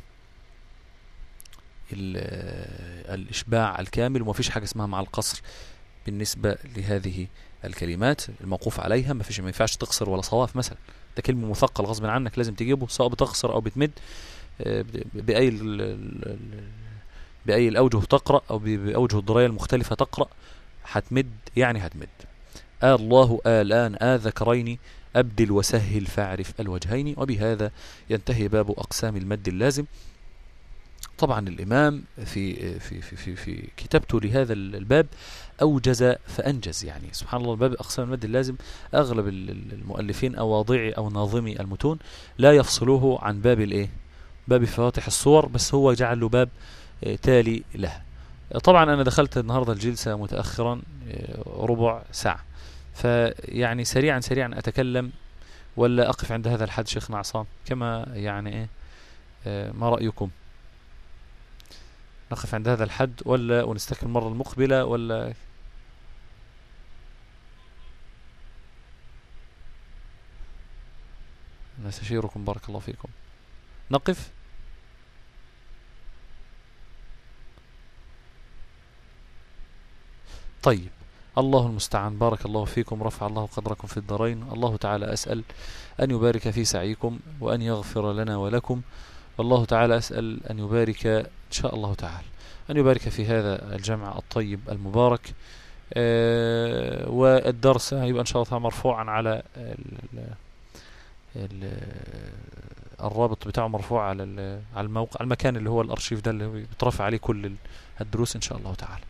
آه، الإشباع الكامل وما فيش حاجة اسمها مع القصر بالنسبة لهذه الكلمات الموقوف عليها ما فيش ما ينفعش تقصر ولا صواف مثلا ده كلمة مثقل غصب عنك لازم تجيبه سواء بتقصر أو بتمد آه، بأي بأي الأوجه تقرأ أو بأوجه الدراية المختلفة تقرأ هتمد يعني هتمد آه الله آه الآن آه ذكرين أبدل وسهل فاعرف الوجهين وبهذا ينتهي باب أقسام المد اللازم طبعا الإمام في في في في, في كتابته لهذا الباب أوجز فأنجز يعني سبحان الله الباب أقسام المد اللازم أغلب المؤلفين أو واضعي أو ناظمي المتون لا يفصلوه عن باب الإيه باب فواتح الصور بس هو جعل له باب آه، تالي له طبعا أنا دخلت النهاردة الجلسة متأخرا آه، ربع ساعة فيعني سريعا سريعا أتكلم ولا أقف عند هذا الحد شيخنا عصام كما يعني إيه آه، ما رأيكم نقف عند هذا الحد ولا ونستكمل المرة المقبلة ولا نستشيركم بارك الله فيكم نقف طيب الله المستعان بارك الله فيكم رفع الله قدركم في الدارين الله تعالى أسأل أن يبارك في سعيكم وأن يغفر لنا ولكم والله تعالى أسأل أن يبارك إن شاء الله تعالى أن يبارك في هذا الجمع الطيب المبارك آه، والدرس يبقى إن شاء الله تعالى مرفوعا على الرابط بتاعه مرفوع على على الموقع المكان اللي هو الارشيف ده اللي بيترفع عليه كل الدروس ان شاء الله تعالى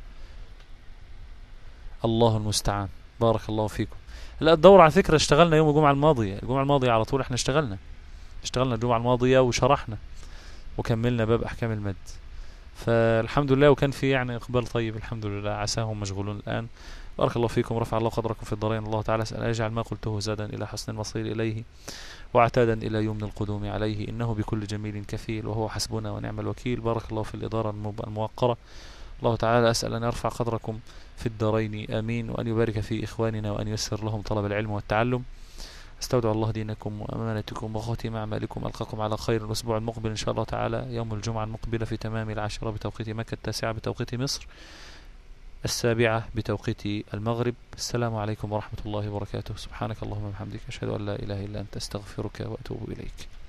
الله المستعان بارك الله فيكم لا الدورة على فكرة اشتغلنا يوم الجمعة الماضية الجمعة الماضية على طول احنا اشتغلنا اشتغلنا الجمعة الماضية وشرحنا وكملنا باب احكام المد فالحمد لله وكان في يعني اقبال طيب الحمد لله عساهم مشغولون الان بارك الله فيكم رفع الله قدركم في الدارين الله تعالى اسال يجعل ما قلته زادا الى حسن المصير اليه وعتادا الى يمن القدوم عليه انه بكل جميل كفيل وهو حسبنا ونعم الوكيل بارك الله في الاداره الموقره الله تعالى اسال ان يرفع قدركم في الدارين امين وان يبارك في اخواننا وان ييسر لهم طلب العلم والتعلم استودع الله دينكم وأمانتكم وخاتم أعمالكم ألقاكم على خير الأسبوع المقبل إن شاء الله تعالى يوم الجمعة المقبلة في تمام العاشرة بتوقيت مكة التاسعة بتوقيت مصر السابعة بتوقيت المغرب السلام عليكم ورحمة الله وبركاته سبحانك اللهم وبحمدك أشهد أن لا إله إلا أنت أستغفرك وأتوب إليك